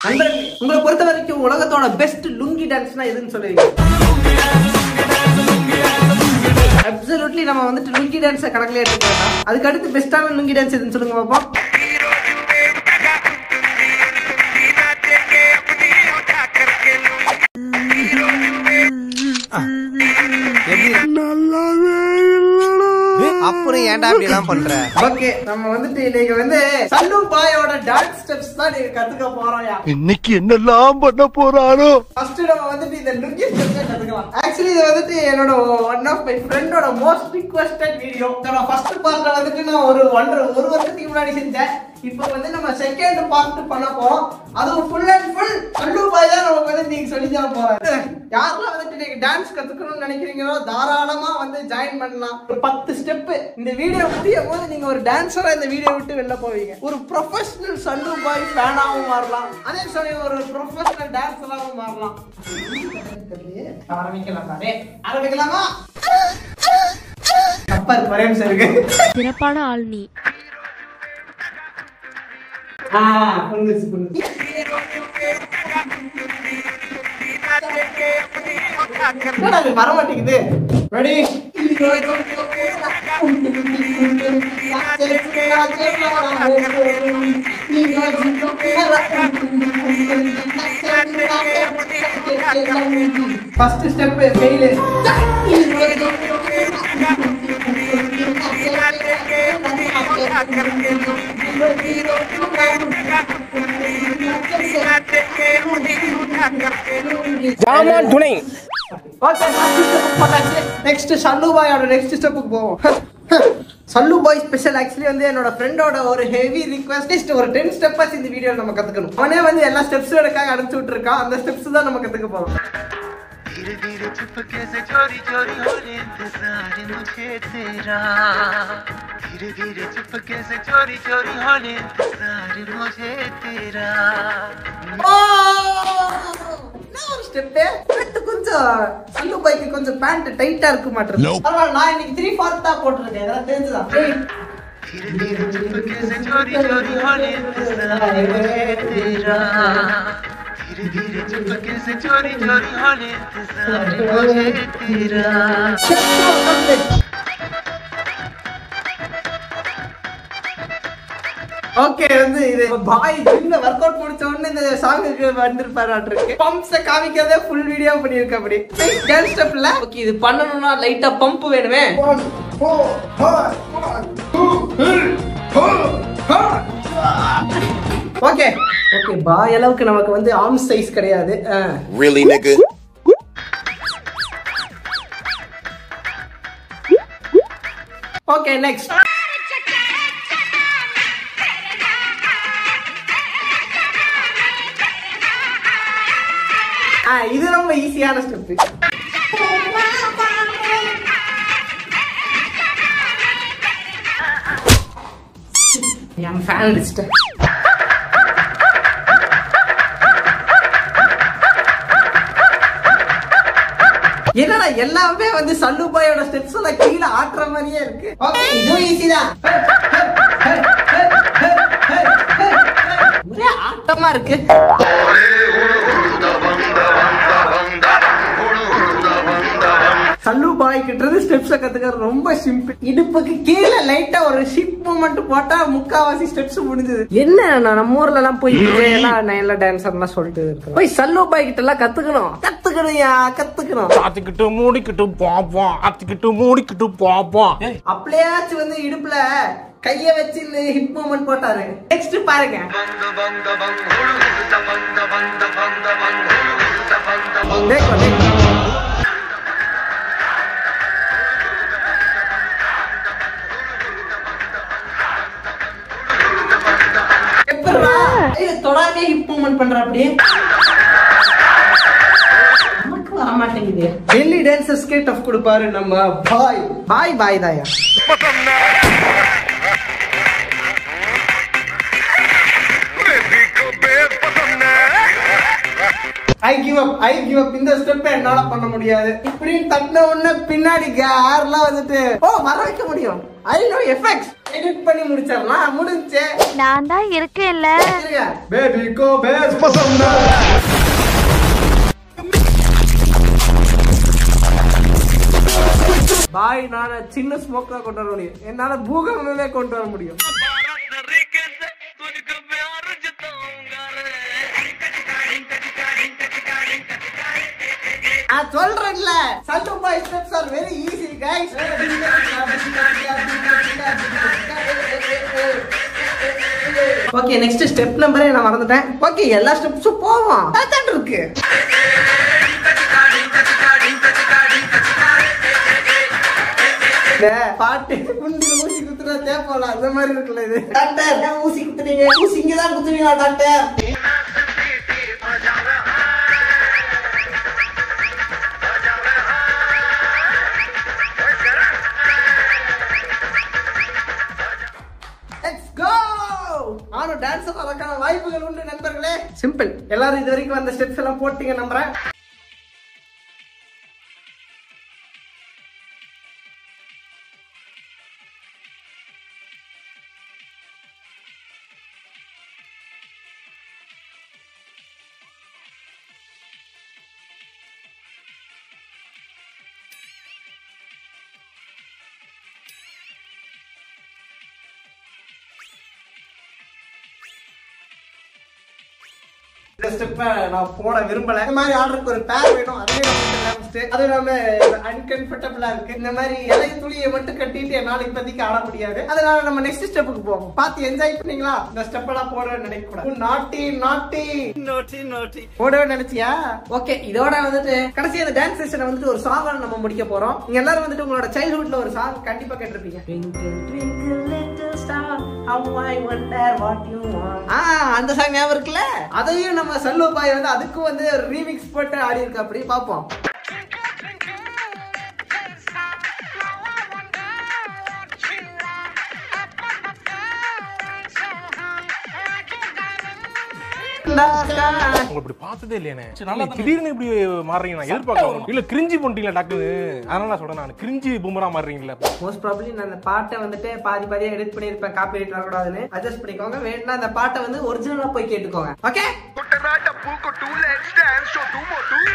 நண்பர்களே, உங்களை பொறுத்த வரைக்கும் உலகத்தோட பெஸ்ட் லுங்கி டான்ஸ்னா எதுன்னு சொல்லுவீங்க அப்சல்யூட்லி நம்ம வந்துட்டு லுங்கி டான்ஸை கணக்கில் எடுத்துக்கலாம் அதுக்கு அடுத்து பெஸ்டான லுங்கி டான்ஸ் எதுன்னு சொல்லுங்க பாப்போம் அப்புறம் ஏன்டா இப்படி எல்லாம் பண்ற ஓகே நம்ம வந்துட்டு இன்னைக்கு வந்து சல்லு பாயோட டான்ஸ் ஸ்டெப்ஸ் தான் நீங்க கத்துக்க போறோம் இன்னைக்கு என்னெல்லாம் பண்ண போறாரோ ஃபர்ஸ்ட் நம்ம வந்துட்டு இந்த லுங்கி ஸ்டெப்ஸ் கத்துக்கலாம் ஆக்சுவலி இது வந்துட்டு என்னோட ஒன் ஆஃப் மை ஃப்ரெண்டோட மோஸ்ட் ரிக்வெஸ்டட் வீடியோ நான் ஃபர்ஸ்ட் பார்ட்ல வந்துட்டு நான் ஒரு ஒன்றரை ஒரு வருஷத்துக்கு முன்னாடி செஞ்சேன் இப்போ வந்து நம்ம செகண்ட் பார்ட் பண்ண போறோம் அதுவும் ஃபுல் அண்ட் ஃபுல் சல்லு பாய் தான் நமக்கு வந்து நீங்க சொல்லி தர போறாரு யாரெல்லாம் வந்துட்டு நீங்க டான்ஸ் கத்துக்கணும்னு நினைக்கிறீங்களோ தாராளமா வந்து ஜாயின் பண்ணலாம் ஒரு பத்து ஸ்டெப் இந்த வீடியோ முடியும் போது நீங்க ஒரு டான்ஸரா இந்த வீடியோ விட்டு வெளில போவீங்க ஒரு ப்ரொஃபஷனல் சல்லு பாய் ஃபேனாவும் மாறலாம் அதே சமயம் ஒரு ப்ரொஃபஷனல் டான்ஸராகவும் மாறலாம் ஆரம்பிக்கலாம் பாரு. ஆரம்பிக்கலாமா தப்பா இருக்கு ஒரே நிமிஷம் இருக்கு சிறப்பான ஆள் நீ ஆ புரிஞ்சுச்சு புரிஞ்சுச்சு என்னடா இது வர மாட்டேங்குது ரெடி ஃபர்ஸ்ட் ஸ்டெப் ஃபெயில் ஜாமான் துணை ஓகே நெக்ஸ்ட் சல்லு பாயோட நெக்ஸ்ட் ஸ்டெப்புக்கு போவோம் சல்லு பாய் ஸ்பெஷல் ஆக்சுவலி வந்து என்னோட ஃப்ரெண்டோட ஒரு ஹெவி ரிக்வெஸ்ட் ஒரு டென் ஸ்டெப்ஸ் இந்த வீடியோ நம்ம கத்துக்கணும் அவனே வந்து எல்லா ஸ்டெப்ஸும் எனக்காக அனுப்பிச்சு விட்டுருக்கான் அந்த ஸ்டெப்ஸ் தான் நம்ம கத்துக்க போறோம் धीरे धीरे चुपके से चोरी चोरी हो रे इंतजार मुझे तेरा धीरे धीरे चुपके से चोरी चोरी हो रे इंतजार मुझे तेरा ஓ! என்ன ஒரு step? பேண்ட் கொஞ்சம் சல்லு பாய்க்கு கொஞ்சம் பேண்ட் டைட்டா இருக்க மாட்டேன் பரவாயில்ல நான் இன்னைக்கு த்ரீ ஃபோர்த் தான் போட்டிருக்கேன் இதெல்லாம் தெரிஞ்சுதான் धीरे धीरे चुपके से चोरी चोरी हो रे इंतजार मुझे तेरा धीरे धीरे चुपके से चोरी चोरी हो रे इंतजार मुझे तेरा ஓகே வந்து இது பாய் ஜிம்ல ஒர்க் அவுட் முடிச்ச உடனே இந்த சாங்குக்கு வந்திருப்பாரு பம்ப்ஸ காமிக்கிறதே ஃபுல் வீடியோ பண்ணிருக்க அப்படி டான்ஸ் ஸ்டெப்ல ஓகே இது பண்ணணும்னா லைட்டா பம்ப் வேணுமே ஓகே ஓகே பாய் அளவுக்கு நமக்கு வந்து ஆர்ம் சைஸ் கிடையாது ஆ. Really, nigga? ஓகே நெக்ஸ்ட் ஆ இது ரொம்ப ஈஸியான ஸ்டெப் என் ஃபேன் லிஸ்ட் என்னடா எல்லாமே வந்து சல்லுபாயோட ஸ்டெப்ஸ் எல்லாம் கீழே ஆட்டுற மாதிரியே இருக்கு ஓகே இதுவும் ஈஸி தான் ஒரே ஆட்டமா இருக்கு சல்லு பாய் கிட்ட இருந்து ஸ்டெப்ஸ் கத்துக்கிறது ரொம்ப சிம்பிள் இடுப்புக்கு கீழே லைட்டா ஒரு ஷிப் மூமெண்ட் போட்டா முக்காவாசி ஸ்டெப்ஸ் முடிஞ்சது என்ன நான் நம்ம ஊர்ல எல்லாம் போய் எல்லாம் நான் எல்லாம் டான்சர் எல்லாம் சொல்லிட்டு இருக்கேன் போய் சல்லு பாய் கிட்ட எல்லாம் கத்துக்கணும் கத்துக்கணும்யா கத்துக்கணும் ஆத்திக்கிட்டு மூடிக்கிட்டு பாப்போம் ஆத்திக்கிட்டு மூடிக்கிட்டு பாப்போம் அப்படியாச்சும் வந்து இடுப்புல கைய வச்சு இந்த ஹிப் மூமெண்ட் போட்டாரு நெக்ஸ்ட் பாருங்க देखो, देखो. எப்படிடா? ஐயோ, தொடாமே ஹிப் மூவ்மெண்ட் பண்ற அப்படியே நமக்கு வர மாட்டேங்குது டெல்லி டான்சர்ஸ் கே டஃப் கொடுப்பாரு நம்ம பாய் பாய் பாய் தாயா I give up I give up இந்த ஸ்டெப் என்னால பண்ண முடியாது இப்படின்னு தட்டின உடனே பின்னாடி ஹேர்லாம் வந்துட்டு ஓ வர வைக்க முடியும் ஐ நோ எஃபெக்ட்ஸ் எடிட் பண்ணி முடிச்சிடலாம் முடிஞ்சே நான் தான் இருக்கேன்ல பேபி கோ பேஸ் பசந்த பாய் நான் சின்ன ஸ்மோக்கா கொண்டு வர முடியும் என்னால பூகம்பமே கொண்டு வர முடியும் நான் சொல்றேன்ல சல்டு boy steps are very easy guys okay next step நம்பரே நான் மறந்துட்டேன் ஓகே எல்லா ஸ்டெப்ஸும் போவோம் அதான் இருக்கு இந்த பாட்டு குண்டில ஊசி குத்துறா தேப்பலாம் அந்த மாதிரி இருக்குல்ல இது டாக்டர் ஏன் ஊசி குத்துறீங்க ஊசி இங்க தான் குத்துறீங்களா டாக்டர் Let's go! நானும் டான்ஸ் அதற்கான வாய்ப்புகள் உண்டு நண்பர்களே சிம்பிள் எல்லாரும் இது வரைக்கும் அந்த ஸ்டெப்ஸ் எல்லாம் போட்டீங்க நம்புறேன் இந்த ஸ்டெப்பை நான் போட விரும்பல இந்த மாதிரி ஆர்டருக்கு ஒரு பேர் வேணும் அதுவே நமக்கு அது இல்லாம அன்கம்ஃபர்டபுளா இருக்கு இந்த மாதிரி இலை துளியை மட்டும் கட்டிட்டு என்னால இப்போதைக்கு ஆட முடியாது அதனால நம்ம நெக்ஸ்ட் ஸ்டெப்புக்கு போவோம் பார்த்து என்ஜாய் பண்ணீங்களா இந்த ஸ்டெப் எல்லாம் போட நினைக்க கூடாது நாட்டி நாட்டி நாட்டி நாட்டி போடவே நினைச்சியா ஓகே இதோட வந்துட்டு கடைசி அந்த டான்ஸ் செஷனை வந்துட்டு ஒரு சாங் நம்ம முடிக்க போறோம் நீங்க எல்லாரும் வந்துட்டு உங்களோட சைல்ட்ஹுட்ல ஒரு சாங் கண்டிப்பா கேட்டிருப்பீங்க Twinkle, twinkle, little star, how I wonder what you want. ஆ, அந்த சாங் ஞாபகம் இருக்குல்ல அதையும் நம்ம சல்லு பாய் வந்து அதுக்கும் வந்து ரீமிக்ஸ் போட்டு ஆடி இருக்கு அப்படி பாப்போம் உங்களை இப்படி பார்த்ததே இல்லையானே நல்லா திடீர்னு இப்படி மாறுறீங்க நான் எதிர்பார்க்கல இல்ல கிரிஞ்சி பண்ணிட்டீங்களா டாக்டர் அதனால நான் சொல்றேன் நான் கிரிஞ்சி பூமரா மாறுறீங்களா மோஸ்ட் ப்ராப்ளி நான் அந்த பாட்டை வந்துட்டு பாதி பாதியா எடிட் பண்ணிருப்பேன் காப்பி ரைட் வரக்கூடாதுன்னு அட்ஜஸ்ட் பண்ணிக்கோங்க வேணும்னா அந்த பாட்டை வந்து ஒரிஜினலா போய் கேட்டுக்கோங்க okay Kutarata puko two let's dance so two more two.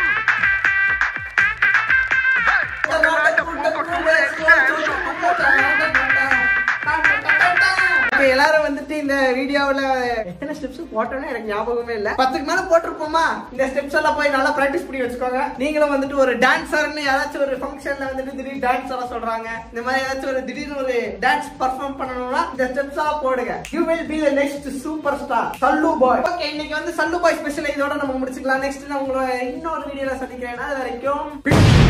Okay, எல்லாரும் வந்துட்டு இந்த வீடியோவுல எத்தனை ஸ்டெப்ஸ் போட்டோம்னு எனக்கு ஞாபகமே இல்ல பத்துக்கு மேல போட்டிருப்போமா இந்த ஸ்டெப்ஸ் எல்லாம் போய் நல்லா பிராக்டிஸ் பண்ணி வச்சுக்கோங்க நீங்களும் வந்துட்டு ஒரு டான்சர்னு யாராச்சும் ஒரு ஃபங்க்ஷன்ல வந்துட்டு திடீர் டான்ஸ் எல்லாம் சொல்றாங்க இந்த மாதிரி ஏதாச்சும் ஒரு திடீர்னு ஒரு டான்ஸ் பர்ஃபார்ம் பண்ணணும்னா இந்த ஸ்டெப்ஸ் எல்லாம் போடுங்க you will be the next superstar Sallu boy okay இன்னைக்கு வந்து சல்லு பாய் ஸ்பெஷல் இதோட நம்ம முடிச்சுக்கலாம் நெக்ஸ்ட் நான் உங்களை இன்னொரு வீடியோல சந்திக்கிறேன் அது வரைக்கும்